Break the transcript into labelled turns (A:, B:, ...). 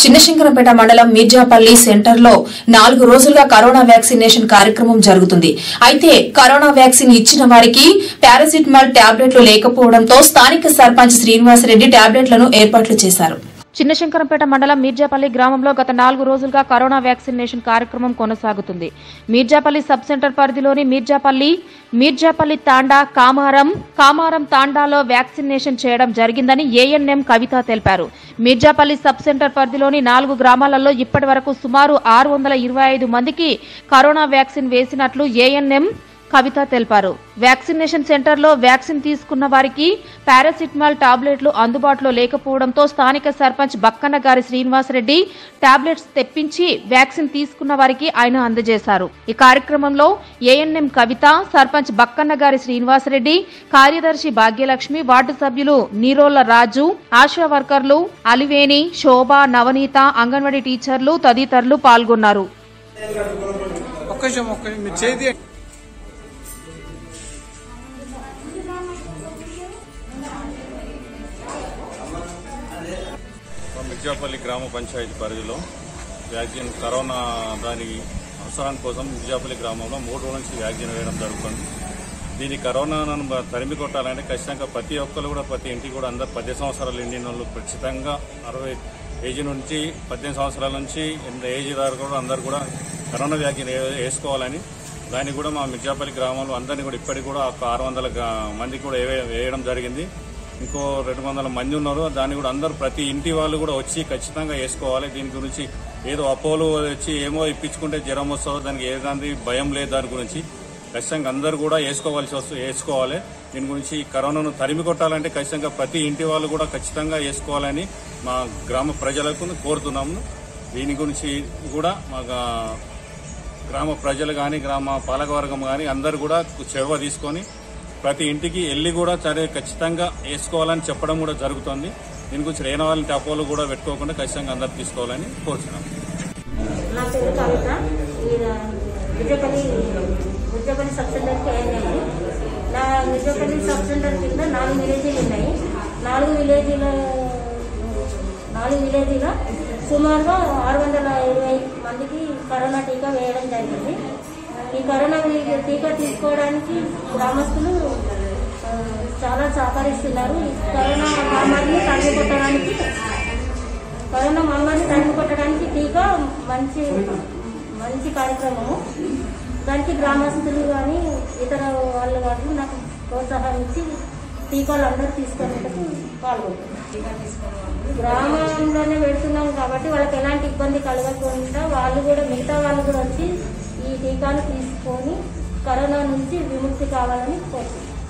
A: చిన్నశంకరంపేట మండలం మీర్జాపల్లి సెంటర్ లో నాలుగు రోజులుగా కరోనా వ్యాక్సినేషన్ కార్యక్రమం జరుగుతుంది అయితే కరోనా వ్యాక్సిన్ ఇచ్చిన వారికి పారాసిటమాల్ టాబ్లెట్లు లేకపోవడంతో స్థానిక సర్పంచ్ శ్రీనివాసరెడ్డి టాబ్లెట్లను ఏర్పాట్లు చేశారు
B: చిన్నశంకరంపేట మండలం మీర్జాపల్లి గ్రామంలో గత నాలుగు రోజులుగా కరోనా వ్యాక్సినేషన్ కార్యక్రమం కొనసాగుతుంది మీర్జాపల్లి సబ్ సెంటర్ పరిధిలోని మీర్జాపల్లి మీర్జాపల్లి తాండా కామారం కామారం తాండాలో వ్యాక్సినేషన్ చేయడం జరిగిందని ఏఎన్ఎం కవిత తెలిపారు మీర్జాపల్లి సబ్ సెంటర్ పరిధిలోని నాలుగు గ్రామాలలో ఇప్పటి వరకు సుమారు ఆరు వందల ఇరవై ఐదు మందికి కరోనా వ్యాక్సిన్ వేసినట్లు ఏఎన్ఎం కవిత తెలిపారు వ్యాక్సినేషన్ సెంటర్లో వ్యాక్సిన్ తీసుకున్న వారికి పారాసిటమాల్ టాబ్లెట్లు అందుబాటులో లేకపోవడంతో స్థానిక సర్పంచ్ బక్కన్న గారి శ్రీనివాసరెడ్డి టాబ్లెట్స్ తెప్పించి వ్యాక్సిన్ తీసుకున్న వారికి ఆయన అందజేశారు ఈ కార్యక్రమంలో ఏఎన్ఎం కవిత సర్పంచ్ బక్కన్న గారి శ్రీనివాసరెడ్డి కార్యదర్శి భాగ్యలక్ష్మి వార్డు సభ్యులు నీరోళ్ల రాజు ఆశా వర్కర్లు అలివేని శోభ నవనీత అంగన్వాడీ టీచర్లు తదితరులు పాల్గొన్నారు
C: ఒక్క నిమిషం ఒక్క నిమిషం మీరు చేతి
D: మిర్జాపల్లి గ్రామ పంచాయతీ పరిధిలో వ్యాక్సిన్ కరోనా దాని అవసరం కోసం మిర్జాపల్లి గ్రామంలో మూడు రోజుల నుంచి వ్యాక్సిన్ వేయడం జరుగుతుంది దీని కరోనాను బ- తరిమి కొట్టాలంటే ఖచ్చితంగా ప్రతి ఒక్కరు కూడా ప్రతి ఇంటికి కూడా అందరు పద్దెనిమిది సంవత్సరాలు నిండిన వాళ్ళు ఖచ్చితంగా అరవై ఏజ్ నుంచి పద్దెనిమిది సంవత్సరాల నుంచి ఎంత ఏజ్ దాకా కూడా అందరు కూడా కరోనా వ్యాక్సిన్ వే- వేసుకోవాలని దాన్ని కూడా మా మిర్జాపల్లి గ్రామంలో అందరినీ కూడా ఇప్పటికి కూడా ఒక ఆరు వందల మందికి కూడా వే- వేయడం జరిగింది ఇంకో రెండు వందల మంది ఉన్నారు దాన్ని కూడా అందరూ ప్రతి ఇంటి వాళ్ళు కూడా వచ్చి ఖచ్చితంగా వేసుకోవాలి దీని గురించి ఏదో అపోలో వచ్చి ఏమో ఇప్పించుకుంటే జ్వరం వస్తుందో దానికి ఏ దాని భయం లేదు దాని గురించి ఖచ్చితంగా అందరూ కూడా వేసుకోవాల్సి వస్తుంది వేసుకోవాలి దీని గురించి ఈ కరోనాను తరిమి కొట్టాలంటే ఖచ్చితంగా ప్రతి ఇంటి వాళ్ళు కూడా ఖచ్చితంగా వేసుకోవాలని మా గ్రామ ప్రజలకు కోరుతున్నాము దీని గురించి కూడా మా గా- గ్రామ ప్రజలు కానీ గ్రామ పాలకవర్గం కానీ అందరు కూడా చెవ తీసుకొని ప్రతి ఇంటికి వెళ్ళి కూడా సరే ఖచ్చితంగా వేసుకోవాలని చెప్పడం కూడా జరుగుతుంది దీని గురించి రేన వాళ్ళని టపోలు కూడా పెట్టుకోకుండా ఖచ్చితంగా అందరు తీసుకోవాలని కోరుతున్నాం
E: నా పేరు కవిత ఈయన విజయపల్లి విజయపల్లి సబ్ సెంటర్కి అయ్యాను నా విజయపల్లి సబ్ సెంటర్ కింద నాలుగు విలేజీలు ఉన్నాయి నాలుగు విలేజీల నాలుగు విలేజీలో సుమారుగా ఆరు వందల ఇరవై మందికి కరోనా టీకా వేయడం జరిగింది ఈ కరోనా వీ- టీకా తీసుకోవడానికి గ్రామస్తులు ఆ, చాలా సహకరిస్తున్నారు ఈ కరోనా మహమ్మారిని తగ్గికొట్టడానికి కరోనా మహమ్మారిని తరిమి కొట్టడానికి టీకా మంచి మంచి కార్యక్రమము దానికి గ్రామస్తులు కానీ ఇతర వాళ్ళు కానీ నాకు ప్రోత్సాహం ఇచ్చి టీకాలు అందరూ తీసుకునేందుకు పాల్గొంటున్నారు గ్రామంలోనే పెడుతున్నాం కాబట్టి వాళ్ళకి ఎలాంటి ఇబ్బంది కలగకుండా వాళ్ళు కూడా మిగతా వాళ్ళు కూడా వచ్చి ఈ టీకాలు తీసుకొని కరోనా నుంచి విముక్తి కావాలని కోరుతున్నాం